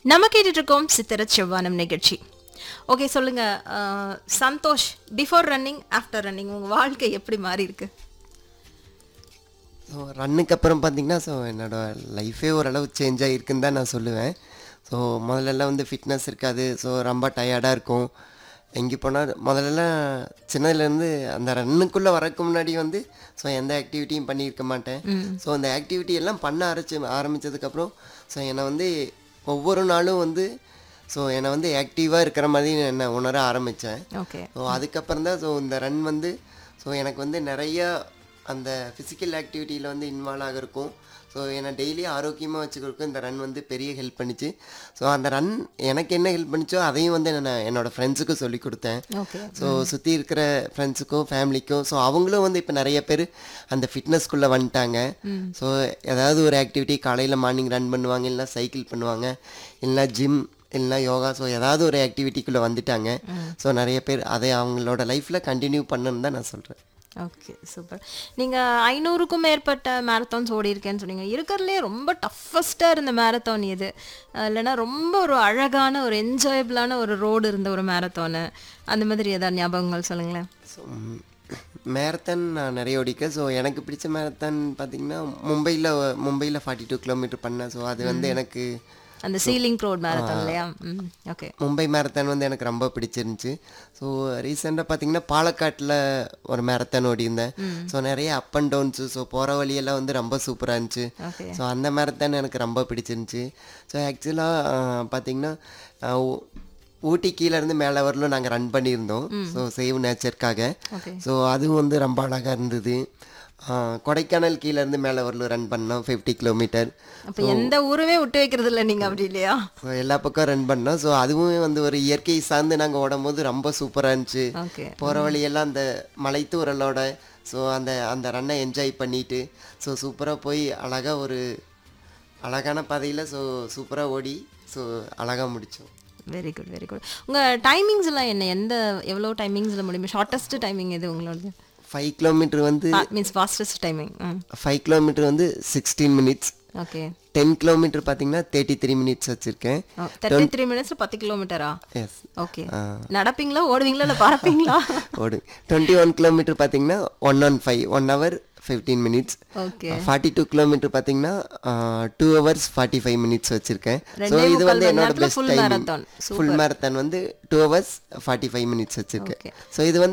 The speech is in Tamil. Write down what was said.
நம்ம கேட்டுட்டு இருக்கோம் சித்திர செவ்வானம் நிகழ்ச்சி ஓகே சொல்லுங்க அஹ், Santhosh before running after running உங்க வாழ்க்கை எப்படி மாறி இருக்கு ஸோ ரன்னுக்கு அப்புறம் பார்த்தீங்கன்னா ஸோ என்னோட லைஃபே ஓரளவு சேஞ்ச் ஆகிருக்குன்னு தான் நான் சொல்லுவேன் ஸோ முதல்லலாம் வந்து ஃபிட்னஸ் இருக்காது ஸோ ரொம்ப டயர்டாக இருக்கும் எங்கே போனால் முதல்லலாம் சின்னதுலேருந்து அந்த ரன்னுக்குள்ளே வரக்கு முன்னாடி வந்து ஸோ எந்த ஆக்டிவிட்டியும் பண்ணியிருக்க மாட்டேன் ஸோ அந்த ஆக்டிவிட்டி எல்லாம் பண்ண ஆரம்பிச்சு ஆரம்பித்ததுக்கப்புறம் ஸோ என்னை வந்து ஒவ்வொரு நாளும் வந்து ஸோ என்னை வந்து ஆக்டிவாக இருக்கிற மாதிரி என்னை உணர ஆரம்பித்தேன் ஓகே ஸோ அதுக்கப்புறம் தான் ஸோ இந்த ரன் வந்து ஸோ எனக்கு வந்து நிறைய அந்த ஃபிசிக்கல் ஆக்டிவிட்டியில் வந்து இன்வால்வ் ஆகிருக்கும் ஸோ என்னை டெய்லி ஆரோக்கியமாக வச்சுக்கிறதுக்கும் இந்த ரன் வந்து பெரிய ஹெல்ப் பண்ணிச்சு ஸோ அந்த ரன் எனக்கு என்ன ஹெல்ப் பண்ணிச்சோ அதையும் வந்து நான் என்னோடய ஃப்ரெண்ட்ஸுக்கும் சொல்லி கொடுத்தேன் ஓகே ஸோ சுற்றி இருக்கிற ஃப்ரெண்ட்ஸுக்கும் ஃபேமிலிக்கும் ஸோ அவங்களும் வந்து இப்போ நிறைய பேர் அந்த ஃபிட்னஸ்க்குள்ளே வந்துட்டாங்க ஸோ ஏதாவது ஒரு ஆக்டிவிட்டி காலையில் மார்னிங் ரன் பண்ணுவாங்க இல்லைனா சைக்கிள் பண்ணுவாங்க இல்லைனா ஜிம் இல்லைனா யோகா ஸோ ஏதாவது ஒரு ஆக்டிவிட்டிக்குள்ளே வந்துட்டாங்க ஸோ நிறைய பேர் அதை அவங்களோட லைஃப்பில் கண்டினியூ பண்ணணுன்னு தான் நான் சொல்கிறேன் ஓகே சூப்பர் நீங்க ஐநூறுக்கும் மேற்பட்ட மேரத்தான்ஸ் ஓடி இருக்கேன்னு சொன்னீங்க இருக்கிறதுலே ரொம்ப டஃபஸ்டா இருந்த மேரத்தான் எது அஹ் இல்லைன்னா ரொம்ப ஒரு அழகான ஒரு என்ஜாயபிளான ஒரு ரோடு இருந்த ஒரு மேரத்தானு அந்த மாதிரி ஏதாவது ஞாபகங்கள் சொல்லுங்களேன் ஸோ மேரத்தான் நான் நிறைய ஓடிக்க ஸோ எனக்கு பிடிச்ச மேரத்தான் பார்த்தீங்கன்னா மும்பையில் மும்பையில் ஃபார்ட்டி டூ கிலோமீட்டர் பண்ணேன் ஸோ அது வந்து எனக்கு அந்த சீலிங் ரோட் மேரத்தான் இல்லையா ம் ஓகே மும்பை மேரத்தான் வந்து எனக்கு ரொம்ப பிடிச்சிருந்துச்சு ஸோ ரீசெண்டாக பார்த்தீங்கன்னா பாலக்காட்டில் ஒரு மேரத்தான் ஓடியிருந்தேன் ஸோ நிறைய அப் அண்ட் டவுன்ஸு ஸோ போகிற வழியெல்லாம் வந்து ரொம்ப சூப்பராக இருந்துச்சு ஓகே ஸோ அந்த மேரத்தான் எனக்கு ரொம்ப பிடிச்சிருந்துச்சு ஸோ ஆக்சுவலாக பார்த்தீங்கன்னா அஹ், ஊ- ஊட்டி கீழே இருந்து மேலே வரலும் நாங்கள் ரன் பண்ணியிருந்தோம் ஸோ சேவ் நேச்சருக்காக ஓகே ஸோ அதுவும் வந்து ரொம்ப அழகாக இருந்தது அஹ், கொடைக்கானல் கீழே இருந்து மேலே வரலும் ரன் பண்ணோம் ஃபிஃப்டி கிலோமீட்டர் அப்ப எந்த ஊருமே விட்டு வைக்கிறது இல்லை நீங்க அப்படி இல்லையா ஸோ எல்லா பக்கம் ரன் பண்ணோம் ஸோ அதுவும் வந்து ஒரு இயற்கை சார்ந்து நாங்கள் ஓடும்போது ரொம்ப சூப்பராக இருந்துச்சு ஓகே போகிற வழியெல்லாம் அந்த மலைத்தூரலோட ஸோ அந்த அந்த ரன்னை என்ஜாய் பண்ணிட்டு ஸோ சூப்பராக போய் அழகாக ஒரு அழகான பாதையில் ஸோ சூப்பராக ஓடி ஸோ அழகாக முடித்தோம் வெரி குட் வெரி குட் உங்க டைமிங்ஸ் எல்லாம் என்ன எந்த எவ்வளோ டைமிங்ஸ்ல முடியும் ஷார்ட்டஸ்ட் டைமிங் எது உங்களோடது ஃபைவ் கிலோமீட்டர் வந்து means fastest timing five kilometre வந்து sixteen minutes okay ten kilometre பார்த்தீங்கன்னா தேர்ட்டி த்ரீ மினிட்ஸ் வச்சுருக்கேன் தேர்ட்டி த்ரீ மினிட்ஸ் பத்து கிலோமீட்டரா எஸ் ஓகே நடப்பீங்களா ஓடுவீங்களா இல்லை பறப்பீங்களா ஓடு டுவெண்ட்டி ஒன் கிலோமீட்டர் பார்த்தீங்கன்னா one one five one hour fifteen minutes okay forty two kilometre பார்த்தீங்கன்னா two hours forty five minutes வச்சுருக்கேன் ஸோ ரெண்டே இது முக்கால் வந்து மணி என்னோட நேரத்துல best full time marathon. Full marathon வந்து two hours forty five minutes வச்சுருக்கேன் Okay. ஸோ இது வந்து